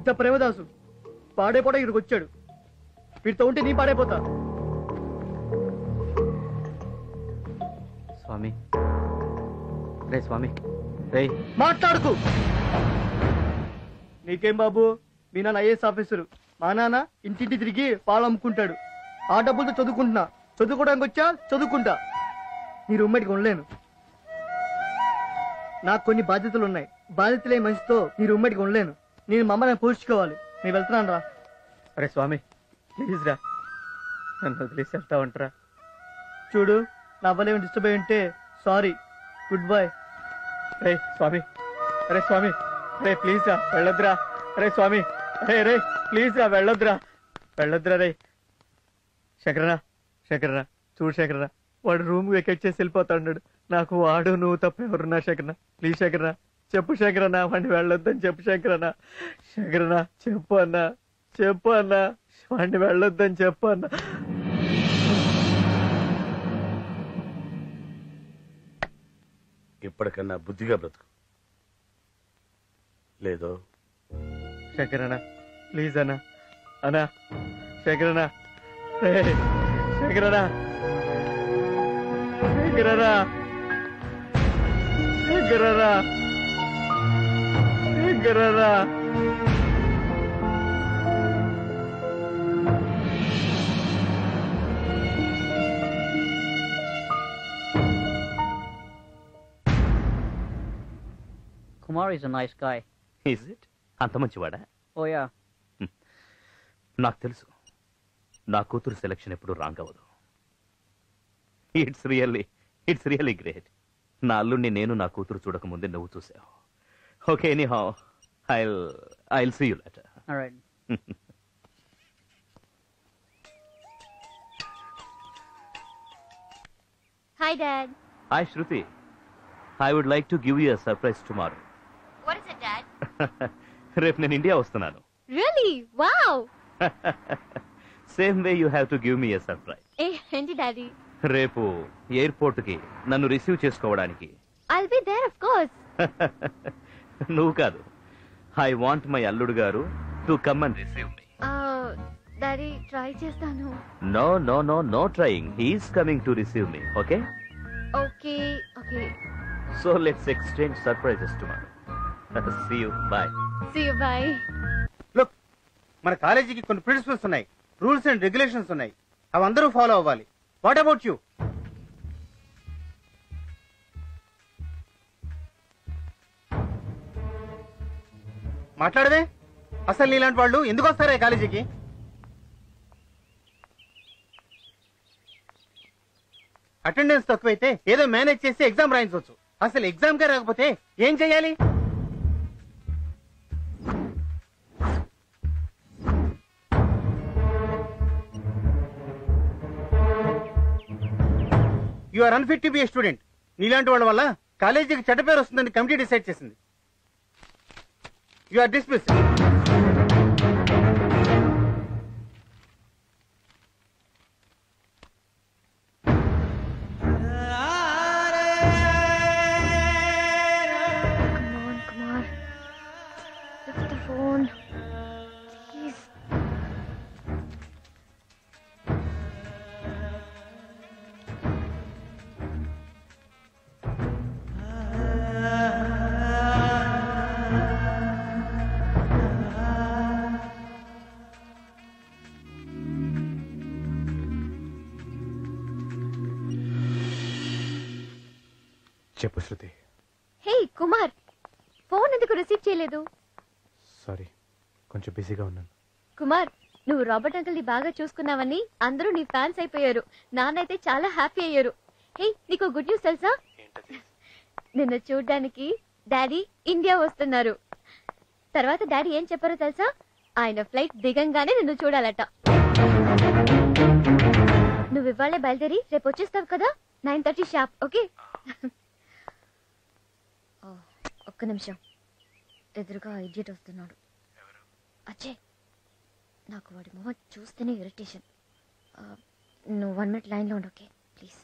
పెద్ద ప్రేమదాసు పాడైపోవడం ఇక్కడికి వచ్చాడు వీడితో ఉంటే నీ పాడైపోతా స్వామి రే స్వామి రే మాట్లాడుకు నీకేం బాబు మీ నాన్న ఐఏఎస్ ఆఫీసరు మా నాన్న ఇంటింటి తిరిగి పాలు అమ్ముకుంటాడు ఆ డబ్బులతో చదువుకుంటున్నా చదువుకోవడానికి వచ్చా చదువుకుంటా నీ రూమ్మేట్కి ఉండలేను నాకు కొన్ని బాధ్యతలు ఉన్నాయి బాధ్యతలే మనిషితో నీ రూమ్మేట్కి ఉండలేను నేను మా అమ్మని పోషించుకోవాలి నేను వెళ్తున్నాను రా అరే స్వామి ప్లీజ్ రా నన్ను వదిలేసి వెళ్తా ఉంటారా చూడు నా వల్ల ఏమైనా డిస్టర్బ్ అయి ఉంటే సారీ గుడ్ బై రే స్వామి అరే స్వామి రే ప్లీజ్ రా వెళ్ళొద్దురా అరే స్వామి అరే రే ప్లీజ్ రా వెళ్ళొద్దురా వెళ్ళొద్దురా రే శంకరనా శంకరనా చూడు శంకరనా వాడు రూమ్ వెకెట్ చేసి వెళ్ళిపోతాడు నాకు వాడు నువ్వు తప్ప ఎవరున్నా శంకరనా ప్లీజ్ శంకరనా చెప్పు శంకరనా వాడిని వెళ్ళొద్దని చెప్పు శంకరనా శంకరనా చెప్పు అన్నా చెప్పు అన్నా వాడిని వెళ్ళొద్దని చెప్పు అన్నా ఇప్పటికన్నా బుద్ధిగా బ్రతుకు లేదో శంకరనా ప్లీజ్ అన్నా అన్నా శంకరనా రే శంకరనా శంకరనా శంకరనా శంకరనా Kumar is a nice guy. Is it అంత మంచివాడా Oh yeah. నాకు తెలుసు నా కూతురు సెలక్షన్ ఎప్పుడు రాంగ్ అవ్వదు it's really it's really great నా అల్లుడిని నేను నా కూతురు చూడక ముందే నువ్వు చూసావు okay anyhow I'll I'll see you later All right. Hi, Dad. Hi Shruti I would like to give you a surprise tomorrow What is it, Dad? రేపు నేను ఇండియా వస్తున్నాను Really? Wow! Same way you have to give me a surprise Eh, ఏంటి daddy రేపు airport కి నన్ను receive చేసుకోవడానికి I'll be there, of course. నువ్వు కాదు ఐ వాంట్ మై అల్లుడు గారు to come and receive me Uh, daddy try చేస్తాను no no no no trying he's coming to receive me okay okay okay so let's exchange surprises tomorrow see you bye see you bye look మన కాలేజీకి కొన్ని principles ఉన్నాయి rules and regulations ఉన్నాయి అవి అందరూ follow అవ్వాలి what about you మాట్లాడవే అసలు నీలాంటి వాళ్ళు ఎందుకు వస్తారా ఈ కాలేజీకి అటెండెన్స్ తక్కువైతే ఏదో మేనేజ్ చేసి ఎగ్జామ్ రాయించవచ్చు అసలు ఎగ్జామ్ కే రాకపోతే ఏం చేయాలి you are unfit to be a student నీలాంటి వాళ్ళ వల్ల కాలేజీకి చెడ్డ పేరు వస్తుందని కమిటీ డిసైడ్ చేసింది you are dismiss Come on, Kumar. Lift the phone. Please. చెప్పు శృతి హే కుమార్ ఫోన్ ఎందుకు రిసీవ్ చేయలేదు సారీ కొంచెం బిజీగా ఉన్నాను కుమార్ నువ్వు రాబర్ట్ అంకుల్ ని బాగా చూసుకున్నావని అందరూ నీ ఫ్యాన్స్ అయిపోయారు నాన్నైతే చాలా హ్యాపీ అయ్యారు హే నీకు గుడ్ న్యూస్ తెలుసా నిన్ను చూడ్డానికి డాడీ ఇండియా వస్తున్నారు తర్వాత డాడీ ఏం చెప్పారో తెలుసా ఆయన ఫ్లైట్ దిగంగానే నిన్ను చూడాలట నువ్వు ఇవాళే బయలుదేరి రేపు వచ్చేస్తావు కదా నైన్ థర్టీ షాప్ ఓకే ఓ, ఒక్క నిమిషం ఎదురుగా ఇడియట్ వస్తున్నాడు అజయ్ నాకు వాడి మొహం చూస్తేనే ఇరిటేషన్ నువ్వు వన్ మినిట్ లైన్లో ఉండు ఓకే ప్లీజ్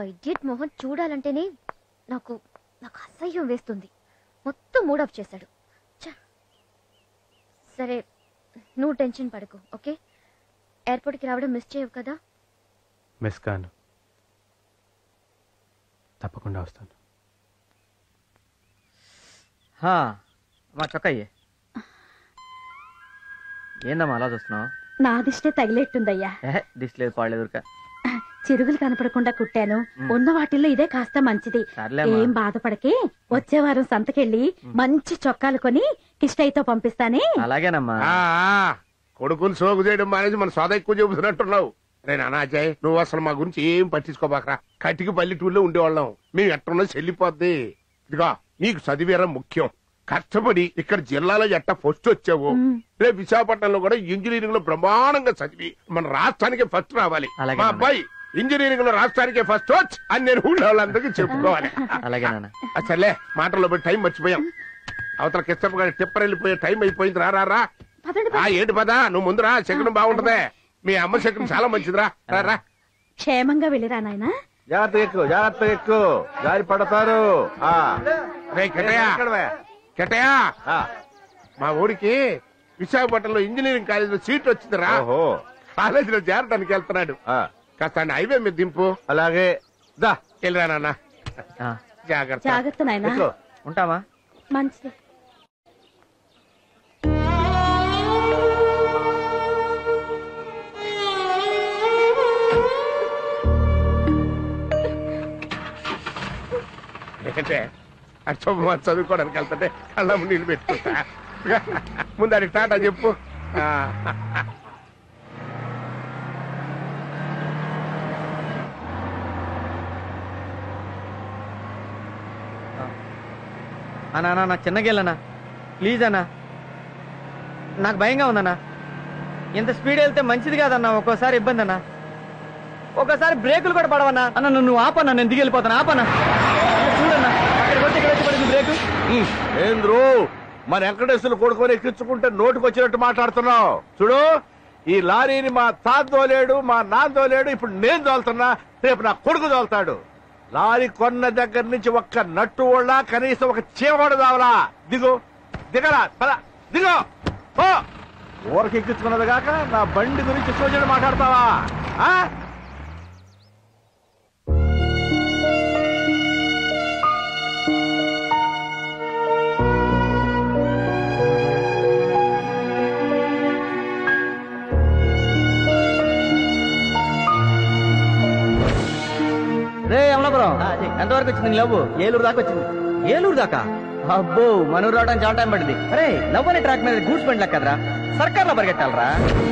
ఇడియట్ మోహన్ చూడాలంటేనే నాకు నాకు అసహ్యం వేస్తుంది మొత్తం మూడప్ చేశాడు ఛ. సరే నువ్వు టెన్షన్ పడకు ఓకే ఎయిర్పోర్ట్కి రావడం మిస్ చేయవు కదా మిస్ కాను తప్పకుండా వస్తాను హా, మా చొక్కయ్యే ఏందమ్మా అలా చూస్తున్నావు నా దిష్టే తగిలేట్టుందయ్యా దిష్టి లేదు పాడలేదు ఊరిక. చిరుగులు కనపడకుండా కుట్టాను ఉన్న వాటిల్లో ఇదే కాస్త మంచిది సర్లేమ్మా. ఏం బాధపడకే వచ్చే వారం సంతకెళ్ళి మంచి చొక్కాలు కొని కిష్టయితో పంపిస్తానే అలాగేనమ్మా ఆ, ఆ, కొడుకుని సోగు చేయడం మానేసి మన సోద ఎక్కువ చెబుతున్నట్టున్నావు నేను అనాజయ్ నువ్వు అసలు మా గురించి ఏం పట్టించుకోబాకరా కటికి పల్లెటూళ్ళో ఉండేవాళ్ళం మేము ఎట్టున్నా చెల్లిపోద్ది ఇదిగో నీకు చదివేరా ముఖ్యం కష్టపడి ఇక్కడ జిల్లాలో ఎట్ట ఫస్ట్ వచ్చావు రేపు విశాఖపట్నంలో కూడా ఇంజనీరింగ్ లో బ్రహ్మాండంగా చదివి మన రాష్ట్రానికి ఫస్ట్ రావాలి అలాగే మా నాన్న. అబ్బాయి ఇంజనీరింగ్ లో రాష్ట్రానికి ఫస్ట్ వచ్చి అని నేను ఊళ్ళో వాళ్ళందరికీ చెప్పుకోవాలి అలాగే నాన్న ఆ సర్లే మాటల్లో పోయి టైం మర్చిపోయాం అవతల కిష్టపు గారి టిప్పర్ వెళ్ళిపోయే టైం అయిపోయింది రా రా రా పదండి ఆ ఏంటి పదా నువ్వు ముందురా శకునం బాగుంటదే మీ అమ్మ శకునం చాలా మంచిదిరా రా రా క్షేమంగా వెళ్ళిరా నాయనా జాగ్రత్త ఎక్కువ జాగ్రత్త ఎక్కువ జారి పడతారు ఆ. రే కెటయా ఎక్కడవే? కెటయా ఆ. మా ఊరికి విశాఖపట్నంలో ఇంజనీరింగ్ కాలేజీలో సీట్ వచ్చిందిరా ఓహో కాలేజీలో చేరడానికి వెళ్తున్నాడు ఆ. కాస్త ఆయన హైవే మీద దింపు అలాగే దా వెళ్ళరా నాన్న ఆ, జాగ్రత్త జాగ్రత్త నాయనా ఎక్కువ ఉంటామా మంచిది ఏంటంటే అటు శుభమని చదువుకోవడానికి వెళ్తుంటే కళ్ళ నీళ్ళు పెట్టుకుంటా ముందు అడిగి టాటా చెప్పు ఆ. అన్నా అన్నా నాకు చిన్నగా వెళ్ళనా ప్లీజ్ అన్నా నాకు భయంగా ఉందన్నా ఇంత స్పీడ్ వెళ్తే మంచిది కాదన్నా ఒక్కోసారి ఇబ్బంది అన్నా ఒక్కోసారి బ్రేకులు కూడా పడవన్నా అన్న నువ్వు నువ్వు ఆపన్నా నేను దిగి వెళ్ళిపోతాను ఆపన్నా అన్న, చూడన్నా అక్కడికి వచ్చి ఇక్కడ వచ్చి పడింది బ్రేకు ఏంద్రు మన వెంకటేశ్వరులు కొడుకొని ఎక్కించుకుంటే నోటికి వచ్చినట్టు మాట్లాడుతున్నావు చూడు ఈ లారీని మా తాత తోలేడు మా నాన్న తోలేడు ఇప్పుడు నేను తోలుతున్నా రేపు నా కొడుకు తోలుతాడు లారీ కొన్న దగ్గర నుంచి ఒక్క నట్టు వాళ్ళ కనీసం ఒక చీమడు కావాలా దిగు దిగరా పద దిగు ఓ ఊరకి ఎక్కించుకున్నది కాక నా బండి గురించి సూచన మాట్లాడతావా ఆ? రే అమలాపురం ఎంతవరకు వచ్చింది నీ లవ్ ఏలూరు దాకా వచ్చింది ఏలూరు దాకా అబ్బో మనూరు రావడానికి చాలా టైం పడింది అరే లవ్ అనే ట్రాక్ మీద గూడ్స్ బండి కదరా సర్కార్ లో పరిగెట్టాలరా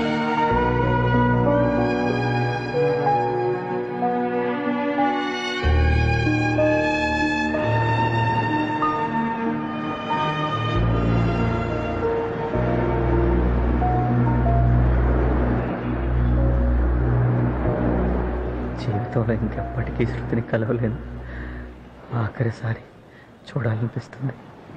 జీవితంలో ఇంకెప్పటికీ శృతిని కలవలేను ఆఖరిసారి చూడాలనిపిస్తుంది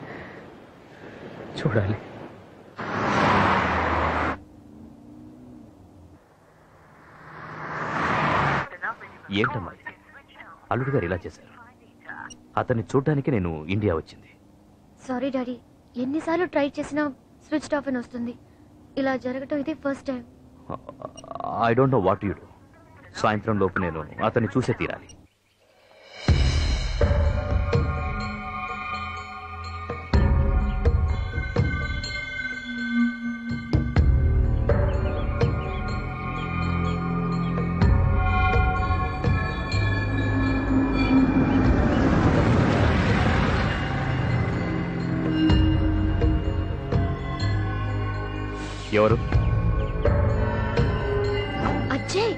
చూడాలి ఏంటమ్మా ఇది? అల్లుడు గారు ఇలా చేశారు అతన్ని చూడ్డానికి నేను ఇండియా వచ్చింది సారీ డాడీ ఎన్నిసార్లు ట్రై చేసినా స్విచ్ ఆఫ్ అని వస్తుంది ఇలా జరగటం ఇది first time I don't know what you do సాయంత్రం లోపు నేను అతన్ని చూసే తీరాలి ఎవరు Ajay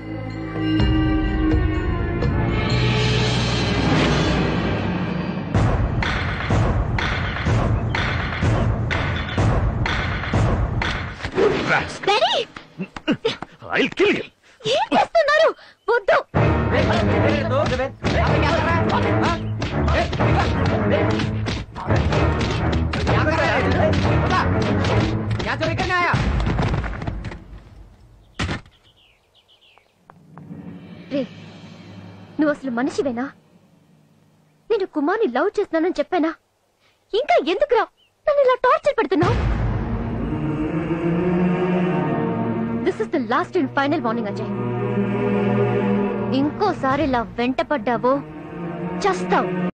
daddy I kill you ఏం చేస్తున్నారు వద్దు రే నువ్వు అసలు మనిషివేనా నేను కుమార్ని లవ్ చేస్తున్నానని చెప్పానా ఇంకా ఎందుకురా నన్ను ఇలా టార్చర్ పెడుతున్నావు this is the last and final warning Ajay ఇంకోసారి ఇలా వెంట పడ్డావో చస్తావు